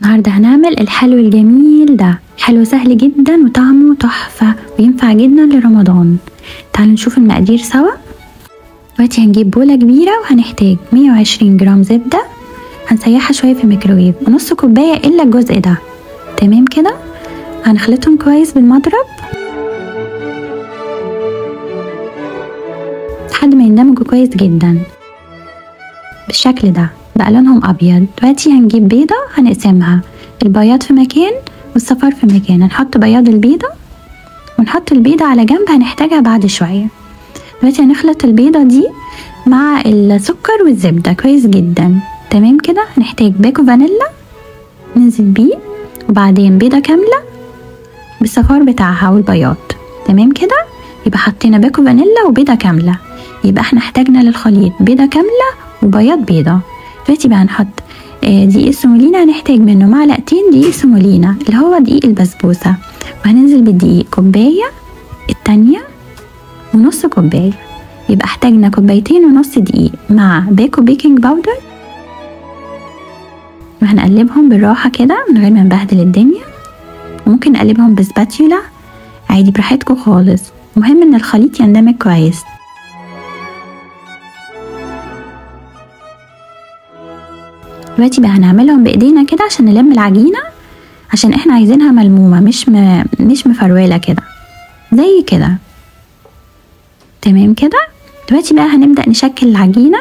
النهاردة هنعمل الحلو الجميل ده حلو سهل جدا وطعمه تحفة وينفع جدا لرمضان تعالوا نشوف المقادير سوا دلوقتي هنجيب بولة كبيرة وهنحتاج 120 جرام زبدة هنسيحها شوية في الميكروويف ونص كوباية إلا الجزء ده تمام كده هنخلطهم كويس بالمضرب لحد ما يندمجوا كويس جدا بالشكل ده بقى لونهم ابيض دلوقتي هنجيب بيضة هنقسمها البياض في مكان والصفار في مكان هنحط بياض البيضة ونحط البيضة على جنب هنحتاجها بعد شوية دلوقتي هنخلط البيضة دي مع السكر والزبدة كويس جدا تمام كده هنحتاج باكو فانيلا ننزل بيه وبعدين بيضة كاملة بالصفار بتاعها والبياض تمام كده يبقى حطينا باكو فانيلا وبيضة كاملة يبقى احنا احتاجنا للخليط بيضة كاملة وبياض بيضة دلوقتي بقى هنحط دقيق السمولينا هنحتاج منه معلقتين دقيق سمولينا اللي هو دقيق البسبوسة وهننزل بالدقيق كوباية التانية ونص كوباية يبقى احتاجنا كوبايتين ونص دقيق مع باكو بيكنج باودر وهنقلبهم بالراحة كده من غير ما نبهدل الدنيا وممكن نقلبهم بسباتيولا عادي براحتكم خالص مهم ان الخليط يندمج كويس دلوقتي بقى هنعملهم بايدينا كده عشان نلم العجينة عشان احنا عايزينها ملمومة مش م... مش مفرولة كده زي كده تمام كده دلوقتي بقى هنبدأ نشكل العجينة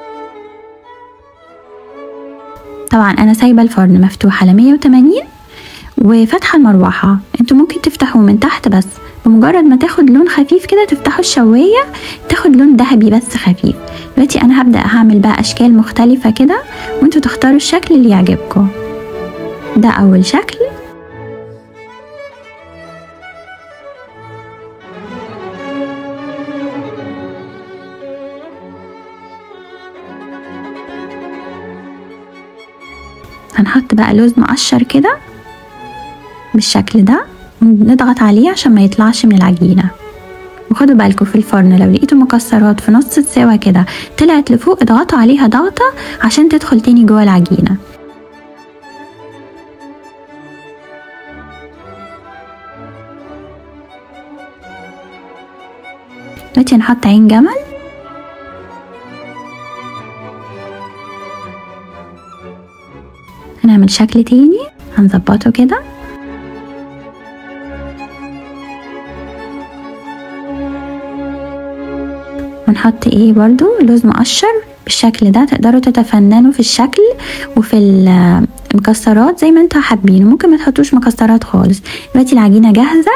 طبعا انا سايبة الفرن مفتوح على 180 وفاتحة المروحة انتوا ممكن تفتحوه من تحت بس بمجرد ما تاخد لون خفيف كده تفتحوا الشواية تاخد لون ذهبي بس خفيف دلوقتي انا هبدأ هعمل بقى اشكال مختلفة كده وانتوا تختاروا الشكل اللي يعجبكم ده اول شكل هنحط بقى لوز مقشر كده بالشكل ده نضغط عليه عشان ما يطلعش من العجينة وخدوا بالكم في الفرن لو لقيتوا مكسرات في نص السوا كده طلعت لفوق اضغطوا عليها ضغطة عشان تدخل تاني جوه العجينة دلوقتي هنحط عين جمل هنعمل شكل تاني هنظبطه كده ونحط ايه برضو لوز مقشر بالشكل ده تقدروا تتفننوا في الشكل وفي المكسرات زي ما انتوا حابين ممكن ما تحطوش مكسرات خالص دلوقتي العجينه جاهزه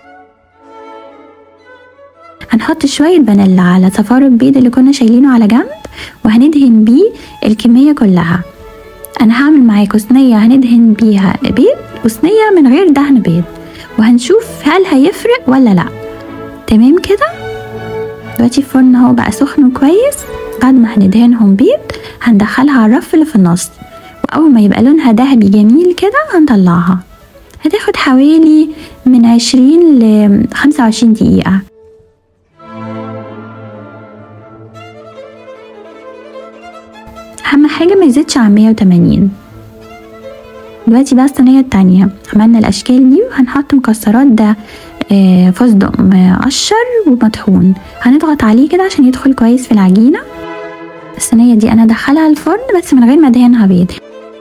هنحط شويه فانيلا على صفار البيض اللي كنا شايلينه على جنب وهندهن بيه الكميه كلها انا هعمل معاكم صينيه هندهن بيها بيض وصينيه من غير دهن بيض وهنشوف هل هيفرق ولا لا تمام كده دلوقتي الفرن اهو بقى سخن كويس بعد ما هندهنهم بيض هندخلها على الرف اللي في النص واول ما يبقى لونها ذهبي جميل كده هنطلعها هتاخد حوالي من عشرين لخمسة وعشرين دقيقة اهم حاجة ما يزيدش عن مية وتمانين دلوقتي بقى الصينية التانية عملنا الأشكال دي وهنحط مكسرات ده فستق مقشر ومطحون هنضغط عليه كده عشان يدخل كويس في العجينة الصينية دي أنا أدخلها الفرن بس من غير ما أدهنها بيض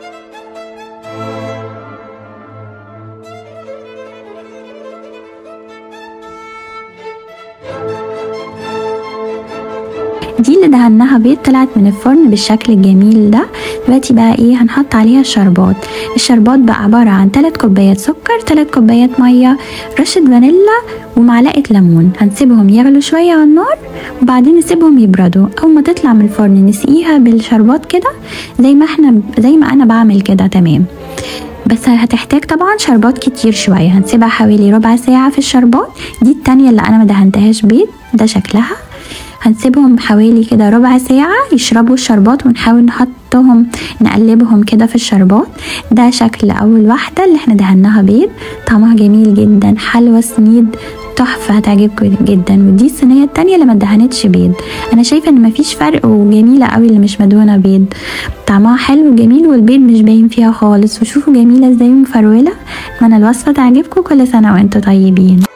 دي اللي دهناها بيض طلعت من الفرن بالشكل الجميل ده دلوقتي بقى ايه هنحط عليها الشربات الشربات بقى عبارة عن 3 كوبايات سكر 3 كوبايات مية رشة فانيلا ومعلقة ليمون هنسيبهم يغلوا شوية على النار وبعدين نسيبهم يبردوا اول ما تطلع من الفرن نسقيها بالشربات كده زي ما احنا زي ما انا بعمل كده تمام بس هتحتاج طبعا شربات كتير شوية هنسيبها حوالي ربع ساعة في الشربات دي التانية اللي انا مدهنتهاش بيض ده شكلها هنسيبهم حوالي كده ربع ساعة يشربوا الشربات ونحاول نحطهم نقلبهم كده في الشربات ده شكل أول واحدة اللي احنا دهناها بيض طعمها جميل جدا حلوى سميد تحفة هتعجبكم جدا ودي الصينية التانية اللي ما ادهنتش بيض انا شايفة ان مفيش فرق وجميلة قوي اللي مش مدهونة بيض طعمها حلو وجميل والبيض مش باين فيها خالص وشوفوا جميلة ازاي ومفرولة اتمنى الوصفة تعجبكم كل سنة وانتم طيبين